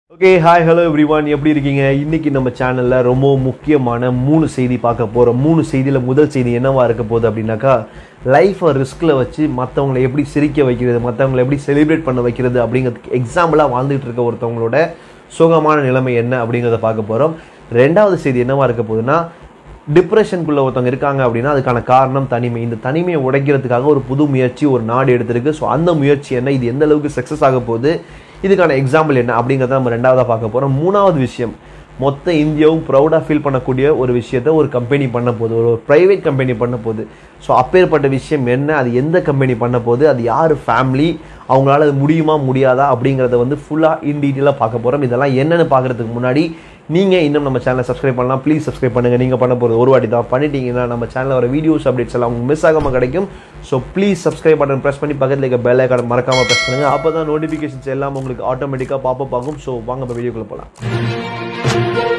okay hi hello everyone எப்படி இருக்கீங்க இன்னைக்கு நம்ம சேனல்ல ரொம்ப முக்கியமான மூணு செய்தி பார்க்க போறோம் மூணு செய்தியில முதல் செய்தி என்னவா இருக்க போகுது அப்படின்னாக்கா லைஃப்பை ரிஸ்க்ல வச்சு மற்றவங்களை எப்படி சிரிக்க வைக்கிறது மற்றவங்களை எப்படி செலிப்ரேட் பண்ண வைக்கிறது அப்படிங்கிறதுக்கு எக்ஸாம்பிளாக வாழ்ந்துட்டு இருக்க ஒருத்தவங்களோட சுகமான நிலைமை என்ன அப்படிங்கிறத பார்க்க போறோம் ரெண்டாவது செய்தி என்னவா இருக்க போகுதுன்னா டிப்ரெஷனுக்குள்ள ஒருத்தவங்க இருக்காங்க அப்படின்னா அதுக்கான காரணம் தனிமை இந்த தனிமையை உடைக்கிறதுக்காக ஒரு புது முயற்சி ஒரு நாடு எடுத்திருக்கு ஸோ அந்த முயற்சி என்ன இது எந்த அளவுக்கு சக்ஸஸ் ஆக போகுது இதுக்கான எக்ஸாம்பிள் என்ன அப்படிங்கிறத நம்ம ரெண்டாவதாக பார்க்க போகிறோம் மூணாவது விஷயம் மொத்த இந்தியாவும் ப்ரௌடாக ஃபீல் பண்ணக்கூடிய ஒரு விஷயத்த ஒரு கம்பெனி பண்ண போகுது ஒரு ப்ரைவேட் கம்பெனி பண்ண போகுது ஸோ அப்பேற்பட்ட விஷயம் என்ன அது எந்த கம்பெனி பண்ண போகுது அது யார் ஃபேமிலி அவங்களால அது முடியுமா முடியாதா அப்படிங்கிறத வந்து ஃபுல்லாக இன் டீட்டெயிலாக பார்க்க போகிறோம் இதெல்லாம் என்னென்னு பார்க்குறதுக்கு முன்னாடி நீங்கள் இன்னும் நம்ம சேனலை சப்ஸ்கிரைப் பண்ணலாம் ப்ளீஸ் சப்ஸ்கிரைப் பண்ணுங்கள் நீங்கள் பண்ண போகிறது ஒரு வாட்டி தான் பண்ணிட்டீங்கன்னா நம்ம சேனலில் வர வீடியோஸ் அப்டேட்ஸ் எல்லாம் உங்களுக்கு மிஸ் ஆகாமல் கிடைக்கும் so please subscribe button press பண்ணி பக்கத்தில் இருக்க பெல் ஐக்கான மறக்காமல் ப்ரெஸ் பண்ணுங்கள் அப்போ தான் நோட்டிஃபிகேஷன்ஸ் எல்லாம் உங்களுக்கு ஆட்டோமேட்டிக்காக பாப்பப் ஆகும் ஸோ வாங்க இப்போ வீடியோக்குள்ளே போகலாம்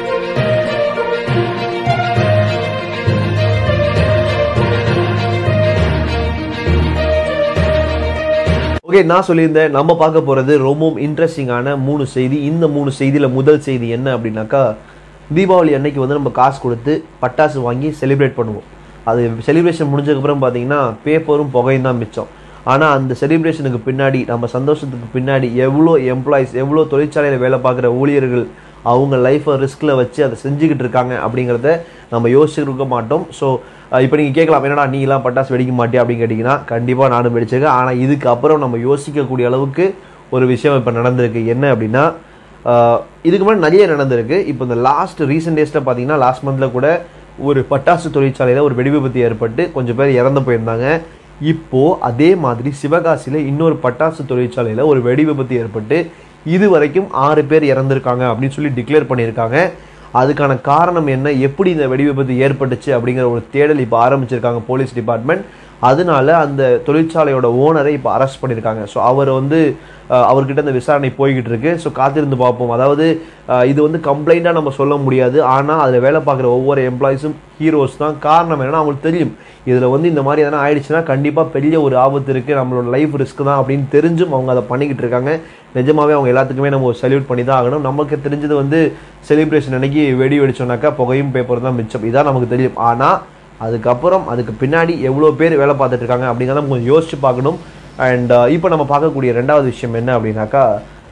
ஓகே நான் சொல்லியிருந்தேன் நம்ம பார்க்க போகிறது ரொம்பவும் இன்ட்ரெஸ்டிங்கான மூணு செய்தி இந்த மூணு செய்தியில் முதல் செய்தி என்ன அப்படின்னாக்கா தீபாவளி அன்னைக்கு வந்து நம்ம காசு கொடுத்து பட்டாசு வாங்கி செலிப்ரேட் பண்ணுவோம் அது செலிப்ரேஷன் முடிஞ்சதுக்கப்புறம் பார்த்தீங்கன்னா பேப்பரும் புகையும் தான் மிச்சம் ஆனால் அந்த செலிப்ரேஷனுக்கு பின்னாடி நம்ம சந்தோஷத்துக்கு பின்னாடி எவ்வளோ எம்ப்ளாயிஸ் எவ்வளோ தொழிற்சாலையில் வேலை பார்க்குற ஊழியர்கள் அவங்க லைஃப்பை ரிஸ்கில் வச்சு அதை செஞ்சுக்கிட்டு இருக்காங்க அப்படிங்கிறத நம்ம யோசிச்சிருக்க மாட்டோம் ஸோ இப்போ நீங்கள் கேட்கலாம் என்னடா நீலாம் பட்டாசு வெடிக்க மாட்டியா அப்படின்னு கேட்டிங்கன்னா கண்டிப்பாக நானும் வெடிச்சிருக்கேன் ஆனால் இதுக்கு அப்புறம் நம்ம யோசிக்கக்கூடிய அளவுக்கு ஒரு விஷயம் இப்போ நடந்திருக்கு என்ன அப்படின்னா ஆஹ் இதுக்கு முன்னாடி நிறைய நடந்திருக்கு இப்போ இந்த லாஸ்ட் ரீசெண்ட் டேஸில் பார்த்தீங்கன்னா லாஸ்ட் மந்தில் கூட ஒரு பட்டாசு தொழிற்சாலையில் ஒரு வெடிவிபத்து ஏற்பட்டு கொஞ்சம் பேர் இறந்து போயிருந்தாங்க இப்போ அதே மாதிரி சிவகாசியில் இன்னொரு பட்டாசு தொழிற்சாலையில் ஒரு வெடி விபத்து ஏற்பட்டு இது வரைக்கும் ஆறு பேர் இறந்திருக்காங்க அப்படின்னு சொல்லி டிக்ளேர் பண்ணியிருக்காங்க அதுக்கான காரணம் என்ன எப்படி இந்த வெடி விபத்து ஏற்பட்டுச்சு அப்படிங்கிற ஒரு தேடல் இப்போ ஆரம்பிச்சிருக்காங்க போலீஸ் டிபார்ட்மெண்ட் அதனால அந்த தொழிற்சாலையோட ஓனரை இப்போ அரெஸ்ட் பண்ணியிருக்காங்க ஸோ அவர் வந்து அஹ், அவர்கிட்ட இந்த விசாரணை போய்கிட்டு இருக்கு ஸோ காத்திருந்து பார்ப்போம் அதாவது அஹ், இது வந்து கம்ப்ளைண்ட்டாக நம்ம சொல்ல முடியாது ஆனால் அதில் வேலை பார்க்குற ஒவ்வொரு எம்ப்ளாயிஸும் ஹீரோஸ் தான் காரணம் என்னன்னா அவங்களுக்கு தெரியும் இதில் வந்து இந்த மாதிரி எதனா ஆயிடுச்சுன்னா கண்டிப்பாக பெரிய ஒரு ஆபத்து இருக்குது நம்மளோட லைஃப் ரிஸ்க் தான் அப்படின்னு தெரிஞ்சும் அவங்க அதை பண்ணிக்கிட்டு இருக்காங்க நிஜமாவே அவங்க எல்லாத்துக்குமே நம்ம சல்யூட் பண்ணி தான் ஆகணும் நமக்கு தெரிஞ்சது வந்து செலிப்ரேஷன் அன்னைக்கு வெடி வெடிச்சோன்னாக்கா புகையும் பேப்பர் தான் மிச்சம் இதான் நமக்கு தெரியும் ஆனால் அதுக்கப்புறம் அதுக்கு பின்னாடி எவ்வளோ பேர் வேலை பார்த்துட்டு இருக்காங்க அப்படிங்கிறத நம்ம கொஞ்சம் யோசிச்சு பார்க்கணும் அண்ட் இப்போ நம்ம பார்க்கக்கூடிய ரெண்டாவது விஷயம் என்ன அப்படின்னாக்கா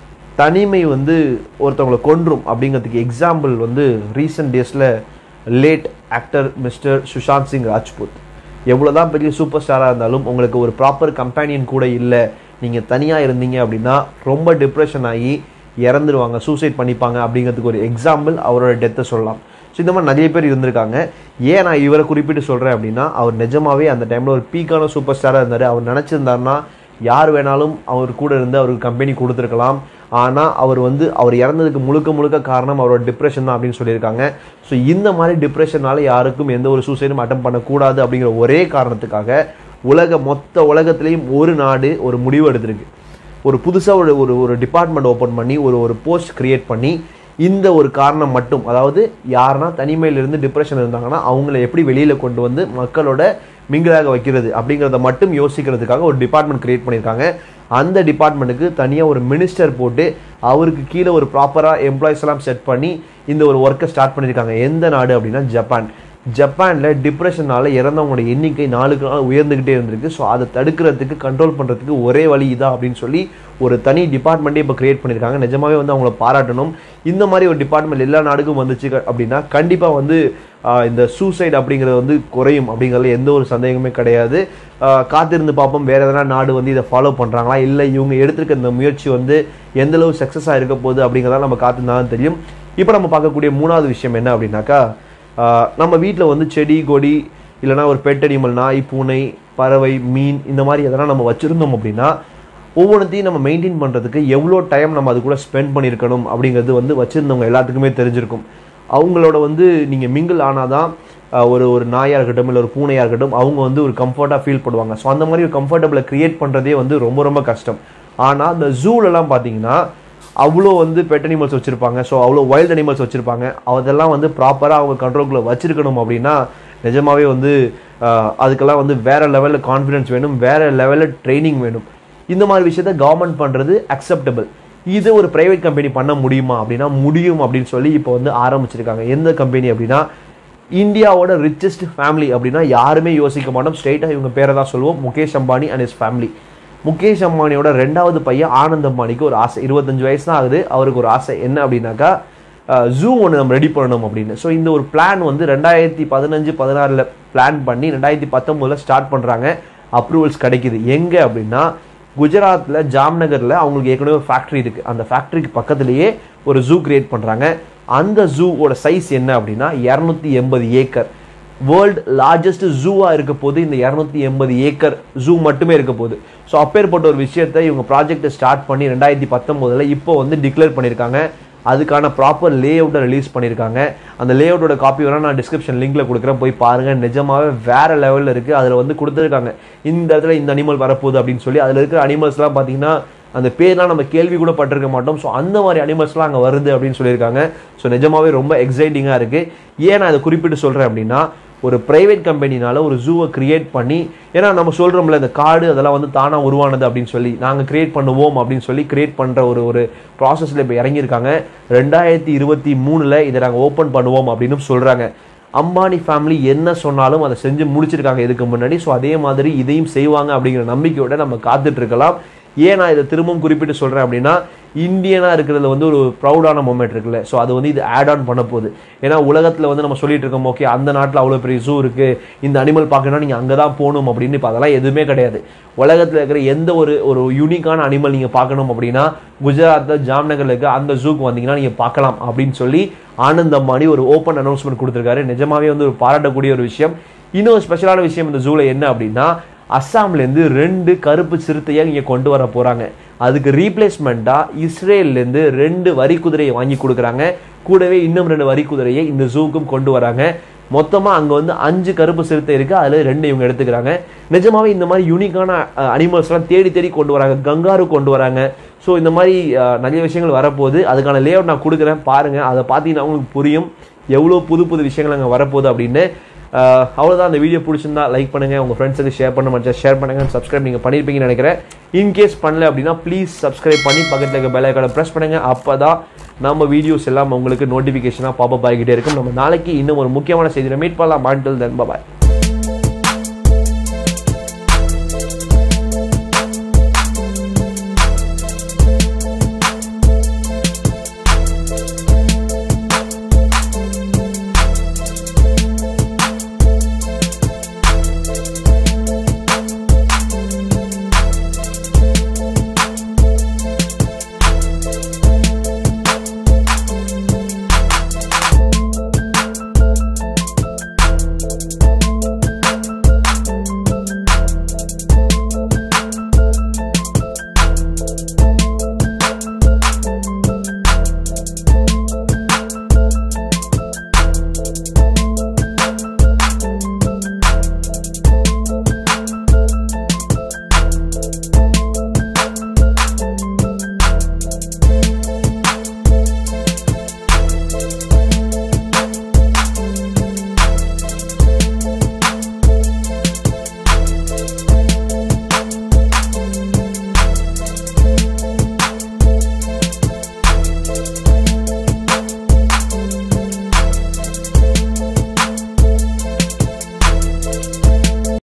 தனிமை வந்து ஒருத்தவங்களை கொன்றும் அப்படிங்கிறதுக்கு எக்ஸாம்பிள் வந்து ரீசெண்ட் டேஸில் late actor mister Sushant Singh Rajput எவ்வளோதான் பெரிய சூப்பர் ஸ்டாராக இருந்தாலும் உங்களுக்கு ஒரு ப்ராப்பர் கம்பேனியன் கூட இல்லை நீங்கள் தனியாக இருந்தீங்க அப்படின்னா ரொம்ப டிப்ரெஷன் ஆகி இறந்துருவாங்க சூசைட் பண்ணிப்பாங்க அப்படிங்கிறதுக்கு ஒரு எக்ஸாம்பிள் அவரோட டெத்தை சொல்லலாம் ஸோ இந்த மாதிரி நிறைய பேர் இருந்திருக்காங்க ஏன் நான் இவரை குறிப்பிட்டு சொல்கிறேன் அப்படின்னா அவர் நிஜமாவே அந்த டைமில் ஒரு பீக்கான சூப்பர் ஸ்டாராக இருந்தார் அவர் நினச்சிருந்தாருன்னா யார் வேணாலும் அவர் கூட இருந்து அவருக்கு கம்பெனி கொடுத்துருக்கலாம் ஆனால் அவர் வந்து அவர் இறந்ததுக்கு முழுக்க முழுக்க காரணம் அவரோட டிப்ரெஷன் தான் அப்படின்னு சொல்லியிருக்காங்க ஸோ இந்த மாதிரி டிப்ரெஷனால யாருக்கும் எந்த ஒரு சூசைடும் அட்டம் பண்ணக்கூடாது அப்படிங்கிற ஒரே காரணத்துக்காக உலக மொத்த உலகத்திலையும் ஒரு நாடு ஒரு முடிவு எடுத்திருக்கு ஒரு புதுசாக ஒரு ஒரு ஒரு டிபார்ட்மெண்ட் ஓப்பன் பண்ணி ஒரு ஒரு போஸ்ட் கிரியேட் பண்ணி இந்த ஒரு காரணம் மட்டும் அதாவது யாருன்னா தனிமையிலிருந்து டிப்ரெஷன் இருந்தாங்கன்னா அவங்கள எப்படி வெளியில் கொண்டு வந்து மக்களோட மிங்கிளாக வைக்கிறது அப்படிங்கிறத மட்டும் யோசிக்கிறதுக்காக ஒரு டிபார்ட்மெண்ட் கிரியேட் பண்ணியிருக்காங்க அந்த டிபார்ட்மெண்ட்டுக்கு தனியாக ஒரு மினிஸ்டர் போட்டு அவருக்கு கீழே ஒரு ப்ராப்பராக எம்ப்ளாயிஸ் எல்லாம் செட் பண்ணி இந்த ஒரு ஒர்க்கை ஸ்டார்ட் பண்ணியிருக்காங்க எந்த நாடு அப்படின்னா ஜப்பான் ஜப்பானில் டிப்ரெஷனால இறந்தவங்களோட எண்ணிக்கை நாளுக்கு நாள் உயர்ந்துக்கிட்டே இருந்திருக்கு ஸோ அதை தடுக்கிறதுக்கு கண்ட்ரோல் பண்ணுறதுக்கு ஒரே வழி இதான் அப்படின்னு சொல்லி ஒரு தனி டிபார்ட்மெண்ட்டே இப்போ கிரியேட் பண்ணியிருக்காங்க நிஜமாவே வந்து அவங்கள பாராட்டணும் இந்த மாதிரி ஒரு டிபார்ட்மெண்ட் எல்லா நாடுக்கும் வந்துச்சு க- அப்படின்னா கண்டிப்பாக வந்து ஆஹ், இந்த சூசைட் அப்படிங்கிறது வந்து குறையும் அப்படிங்கிறதுல எந்த ஒரு சந்தேகமே கிடையாது ஆஹ், காத்திருந்து பார்ப்போம் வேற எதனா நாடு வந்து இதை ஃபாலோ பண்ணுறாங்களா இல்லை இவங்க எடுத்திருக்க இந்த முயற்சி வந்து எந்த அளவு சக்ஸஸாக இருக்க போகுது அப்படிங்கிறத நம்ம காத்திருந்தா தான் தெரியும் இப்போ நம்ம பார்க்கக்கூடிய மூணாவது விஷயம் என்ன அப்படின்னாக்கா ஆஹ் நம்ம வீட்டில் வந்து செடி கொடி இல்லைனா ஒரு பெட் அனிமல் நாய் பூனை பறவை மீன் இந்த மாதிரி எதனா நம்ம வச்சுருந்தோம் அப்படின்னா ஒவ்வொன்றத்தையும் நம்ம மெயின்டைன் பண்ணுறதுக்கு எவ்வளோ டைம் நம்ம அது கூட ஸ்பெண்ட் பண்ணியிருக்கணும் அப்படிங்கிறது வந்து வச்சுருந்தவங்க எல்லாத்துக்குமே தெரிஞ்சிருக்கும் அவங்களோட வந்து நீங்கள் மிங்கிள் ஆனால் தான் ஒரு ஒரு நாயாக இருக்கட்டும் இல்லை ஒரு பூனையாக இருக்கட்டும் அவங்க வந்து ஒரு கம்ஃபர்ட்டாக ஃபீல் பண்ணுவாங்க ஸோ அந்த மாதிரி ஒரு கம்ஃபர்டபுளை க்ரியேட் பண்ணுறதே வந்து ரொம்ப ரொம்ப கஷ்டம் ஆனால் இந்த ஜூலெல்லாம் பார்த்தீங்கன்னா அவ்வளோ வந்து பெட் அனிமல்ஸ் வச்சுருப்பாங்க ஸோ அவ்வளோ வைல்ட் அனிமல்ஸ் வச்சுருப்பாங்க அதெல்லாம் வந்து ப்ராப்பராக அவங்க கண்ட்ரோல்குள்ளே வச்சிருக்கணும் அப்படின்னா நிஜமாவே வந்து ஆஹ், அதுக்கெல்லாம் வந்து வேற லெவலில் கான்ஃபிடன்ஸ் வேணும் வேற லெவலில் ட்ரைனிங் வேணும் இந்த மாதிரி விஷயத்த கவர்மெண்ட் பண்ணுறது அக்செப்டபிள் இது ஒரு பிரைவேட் கம்பெனி பண்ண முடியுமா அப்படின்னா முடியும் அப்படின்னு சொல்லி இப்போ வந்து ஆரம்பிச்சிருக்காங்க எந்த கம்பெனி அப்படின்னா இந்தியாவோட ரிச்சஸ்ட் ஃபேமிலி அப்படின்னா யாருமே யோசிக்க மாட்டோம் ஸ்ட்ரெயிட்டாக இவங்க பேரை தான் சொல்லுவோம் Mukesh Ambani and his family Mukesh அம்பானியோட ரெண்டாவது பையன் ஆனந்த் அம்பானிக்கு ஒரு ஆசை இருபத்தஞ்சு வயசு தான் ஆகுது அவருக்கு ஒரு ஆசை என்ன அப்படின்னாக்கா ஜூ ஒன்று நம்ம ரெடி பண்ணணும் அப்படின்னு ஸோ இந்த ஒரு பிளான் வந்து ரெண்டாயிரத்தி பதினஞ்சு பதினாறில் பிளான் பண்ணி ரெண்டாயிரத்தி பத்தொம்போதில் ஸ்டார்ட் பண்ணுறாங்க அப்ரூவல்ஸ் கிடைக்குது எங்கே அப்படின்னா குஜராத்தில் ஜாம்நகரில் அவங்களுக்கு ஏற்கனவே ஒரு ஃபேக்ட்ரி இருக்குது அந்த ஃபேக்ட்ரிக்கு பக்கத்துலேயே ஒரு ஜூ கிரியேட் பண்ணுறாங்க அந்த ஜூவோட சைஸ் என்ன அப்படின்னா இரநூத்தி எண்பது ஏக்கர் வேர்ல்டு லார்ஜஸ்ட் ஜூவாக இருக்க போது இந்த இரநூத்தி எண்பது ஏக்கர் ஜூ மட்டுமே இருக்க போகுது ஸோ அப்பேற்பட்ட ஒரு விஷயத்தை இவங்க ப்ராஜெக்டை ஸ்டார்ட் பண்ணி ரெண்டாயிரத்தி பத்தொம்போதில் இப்போ வந்து டிக்ளேர் பண்ணியிருக்காங்க அதுக்கான ப்ராப்பர் லே அவுட்டை ரிலீஸ் பண்ணியிருக்காங்க அந்த லே அவுட்டோட காப்பி வேணால் நான் டிஸ்கிரிப்ஷன் லிங்க்ல கொடுக்குறேன் போய் பாருங்க நிஜமாவே வேற லெவலில் இருக்கு அதில் வந்து கொடுத்துருக்காங்க இந்த இடத்துல இந்த அனிமல் வரப்போகுது அப்படின்னு சொல்லி அதில் இருக்கிற அனிமல்ஸ்லாம் பார்த்தீங்கன்னா அந்த பேர்லாம் நம்ம கேள்வி கூட பட்டிருக்க மாட்டோம் ஸோ அந்த மாதிரி அனிமல்ஸ்லாம் அங்கே வருது அப்படின்னு சொல்லியிருக்காங்க ஸோ நிஜமாவே ரொம்ப எக்ஸைட்டிங்காக இருக்கு ஏன் நான் இதை குறிப்பிட்டு சொல்கிறேன் அப்படின்னா ஒரு பிரைவேட் கம்பெனினால ஒரு ஜூவை கிரியேட் பண்ணி ஏன்னா நம்ம சொல்கிறோம்ல இந்த காடு அதெல்லாம் வந்து தானாக உருவானது அப்படின்னு சொல்லி நாங்கள் கிரியேட் பண்ணுவோம் அப்படின்னு சொல்லி கிரியேட் பண்ணுற ஒரு ஒரு ப்ராசஸில் இப்போ இறங்கியிருக்காங்க ரெண்டாயிரத்தி இருபத்தி மூணில் இதை நாங்கள் ஓப்பன் பண்ணுவோம் அப்படின்னு சொல்கிறாங்க அம்பானி ஃபேமிலி என்ன சொன்னாலும் அதை செஞ்சு முடிச்சிருக்காங்க இதுக்கு முன்னாடி ஸோ அதே மாதிரி இதையும் செய்வாங்க அப்படிங்கிற நம்பிக்கையோட நம்ம காத்துட்டு இருக்கலாம் ஏன் நான் இதை திரும்பவும் குறிப்பிட்டு சொல்கிறேன் அப்படின்னா இந்தியனாக இருக்கிறதுல வந்து ஒரு ப்ரௌடான மூமெண்ட் இருக்குல்ல ஸோ அது வந்து இது ஆட் ஆன் பண்ண போகுது ஏன்னா உலகத்தில் வந்து நம்ம சொல்லிட்டு இருக்கோம் ஓகே அந்த நாட்டில் அவ்வளோ பெரிய ஜூ இருக்குது இந்த அனிமல் பார்க்கணும்னா நீங்கள் அங்கே தான் போகணும் அப்படின்னு இப்போ அதெல்லாம் எதுவுமே கிடையாது உலகத்தில் இருக்கிற எந்த ஒரு ஒரு யூனிக்கான அனிமல் நீங்கள் பார்க்கணும் அப்படின்னா குஜராத்தில் ஜாம்நகரில் இருக்க அந்த ஜூக்கு வந்தீங்கன்னா நீங்கள் பார்க்கலாம் அப்படின்னு சொல்லி ஆனந்த் அம்பானி ஒரு ஓப்பன் அனௌன்ஸ்மெண்ட் கொடுத்துருக்காரு நிஜமாவே வந்து ஒரு பாராட்டக்கூடிய ஒரு விஷயம் இன்னொரு ஸ்பெஷலான விஷயம் இந்த ஜூவில் என்ன அப்படின்னா அஸ்ஸாம்லேருந்து ரெண்டு கருப்பு சிறுத்தையை இங்கே கொண்டு வர போகிறாங்க அதுக்கு ரீப்ளேஸ்மெண்ட்டாக இஸ்ரேல்லேருந்து ரெண்டு வரி குதிரையை வாங்கி கொடுக்குறாங்க கூடவே இன்னும் ரெண்டு வரி குதிரையை இந்த ஜூக்கும் கொண்டு வராங்க மொத்தமாக அங்கே வந்து அஞ்சு கருப்பு சிறுத்தை இருக்குது அதில் ரெண்டு இவங்க எடுத்துக்கிறாங்க நிஜமாவே இந்த மாதிரி யூனிக்கான அனிமல்ஸ்லாம் தேடி தேடி கொண்டு வராங்க கங்காரு கொண்டு வராங்க ஸோ இந்த மாதிரி அஹ், நிறைய விஷயங்கள் வரப்போகுது அதுக்கான லேஅவுட் நான் கொடுக்குறேன் பாருங்கள் அதை பார்த்தீங்கன்னா உங்களுக்கு புரியும் எவ்வளோ புது புது விஷயங்கள் அங்கே வரப்போகுது அப்படின்னு அஹ், அவ்வளவுதான் அந்த வீடியோ பிடிச்சிருந்தா லைக் பண்ணுங்க உங்க ஃப்ரெண்ட்ஸுக்கு ஷேர் பண்ண முடிஞ்சா ஷேர் பண்ணுங்க சப்ஸ்கிரைப் நீங்க பண்ணிருப்பீங்கன்னு நினைக்கிறேன் இன்கேஸ் பண்ணல அப்படின்னா ப்ளீஸ் சப்ஸ்கிரைப் பண்ணி பக்கத்துல இருக்க பெல் ஐக்கானை ப்ரெஸ் பண்ணுங்க அப்பதான் நம்ம வீடியோஸ் எல்லாம் உங்களுக்கு நோட்டிஃபிகேஷனாக பாப்பப் ஆகிக்கிட்டே இருக்கும் நம்ம நாளைக்கு இன்னும் ஒரு முக்கியமான செய்தியை மீட் பண்ணலாம் மாண்டல் தென் பாய்